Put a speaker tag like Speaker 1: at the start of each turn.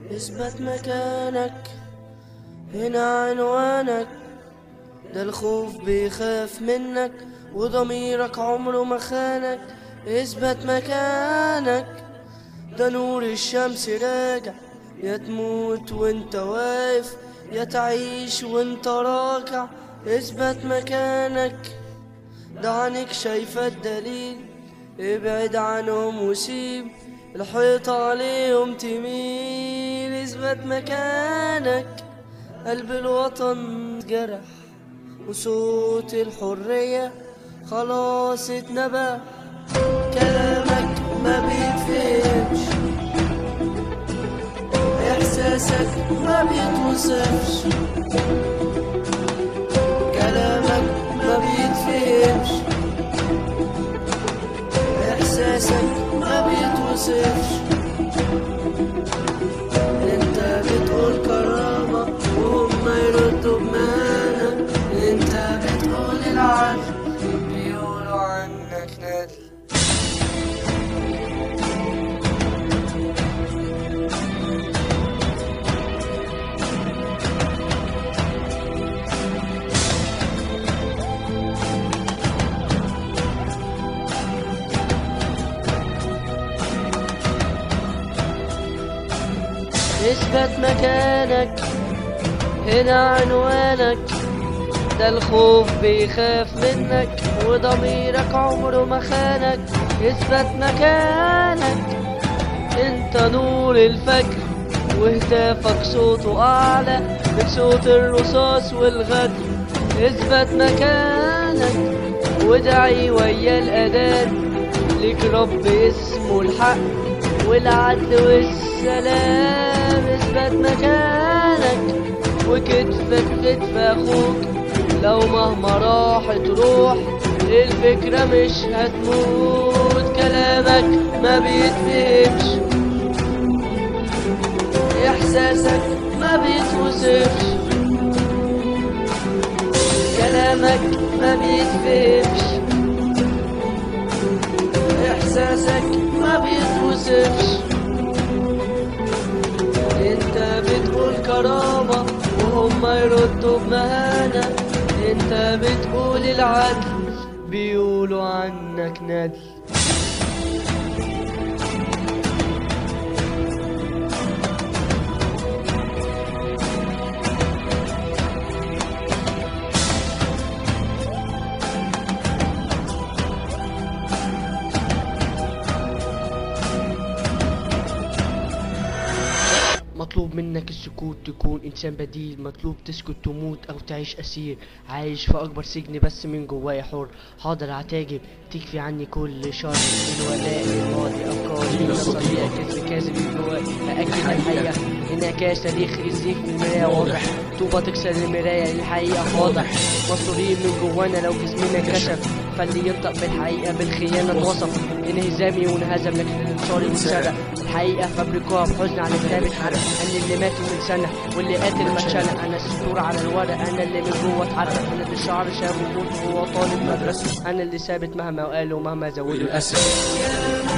Speaker 1: اثبت مكانك هنا عنوانك ده الخوف بيخاف منك وضميرك عمره ما خانك اثبت مكانك ده نور الشمس راجع يا تموت وانت واقف يا تعيش وانت راكع اثبت مكانك ده عينك شايفة الدليل ابعد عنهم وسيب الحيطة عليهم تميل اثبت مكانك قلب الوطن جرح وصوت الحرية خلاص اتنبه كلامك ما بيتفهمش احساسك ما بيتوصفش كلامك ما بيتفهمش احساسك ما بيتوصفش انت بتقول كرامة وهم يردوا بمعنى انت بتقول العدل بيقولوا عنك ندل اثبت مكانك هنا عنوانك ده الخوف بيخاف منك وضميرك عمره ما خانك اثبت مكانك انت نور الفجر وهتافك صوته اعلى من صوت الرصاص والغدر اثبت مكانك وادعي ويا الاذان ليك رب اسمه الحق والعدل والسلام اثبت مكانك وكتفك كتف اخوك لو مهما راحت روح الفكرة مش هتموت كلامك ما بيتفهمش احساسك ما بيتوصفش كلامك ما بيتفهمش احساسك ما بيتوصفش انت بتقول كرامة وهم يردوا بمهانة انت بتقول العدل بيقولوا عنك ندل
Speaker 2: مطلوب منك السكوت تكون انسان بديل مطلوب تسكت تموت او تعيش اسير عايش في اكبر سجن بس من جوايا حر حاضر عتاجب تكفي عني كل شر الولاء الماضي افكاري نظريه كذب كاذب جواي ااكد الحقيقه انعكاس تاريخ الزيف من المرايه واضح طوبه تكسر المرايه للحقيقه واضح مصريين من جوانا لو جسمنا كشف خلي ينطق بالحقيقه بالخيانه اتوصف انهزامي وانهزم لكن انتصاري واتسرق الحقيقه فبركوها بحزن على كتاب اتحرق انا اللي مات من سنه واللي قاتل ما اتشنق انا السطور على الورق انا اللي من جوه اتحرق انا اللي الشعر شاب وهو طالب مدرسه انا اللي ثابت مهما قالوا مهما زودوا الاسف